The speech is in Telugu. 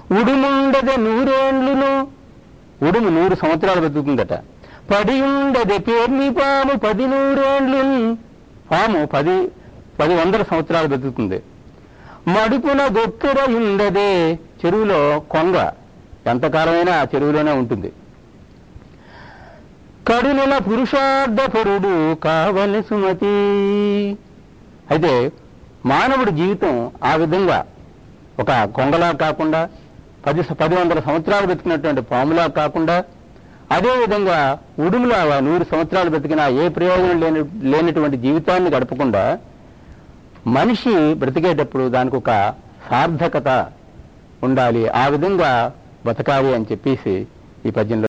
ఉడుముండద నూరేండ్లును ఉడుము నూరు సంవత్సరాలు బతుకుతుందట పడి ఉండదే పేర్మి పాము పది నూరేండ్లు పాము పది పది వందల సంవత్సరాలు బతుకుతుంది మడుపున గొక్కెర ఉండదే చెరువులో కొంగ ఎంతకాలమైనా ఆ చెరువులోనే ఉంటుంది కడునుల పురుషార్థపరుడు కావలి సుమతి అయితే మానవుడి జీవితం ఆ విధంగా ఒక కొంగలా కాకుండా పది పది వందల సంవత్సరాలు బతికినటువంటి పాములా కాకుండా అదే విధంగా ఉడుములా నూరు సంవత్సరాలు బతికినా ఏ ప్రయోజనం లేని లేనటువంటి జీవితాన్ని గడపకుండా మనిషి బ్రతికేటప్పుడు దానికి ఒక సార్థకత ఉండాలి ఆ విధంగా బతకాలి అని చెప్పేసి ఈ పద్యంలో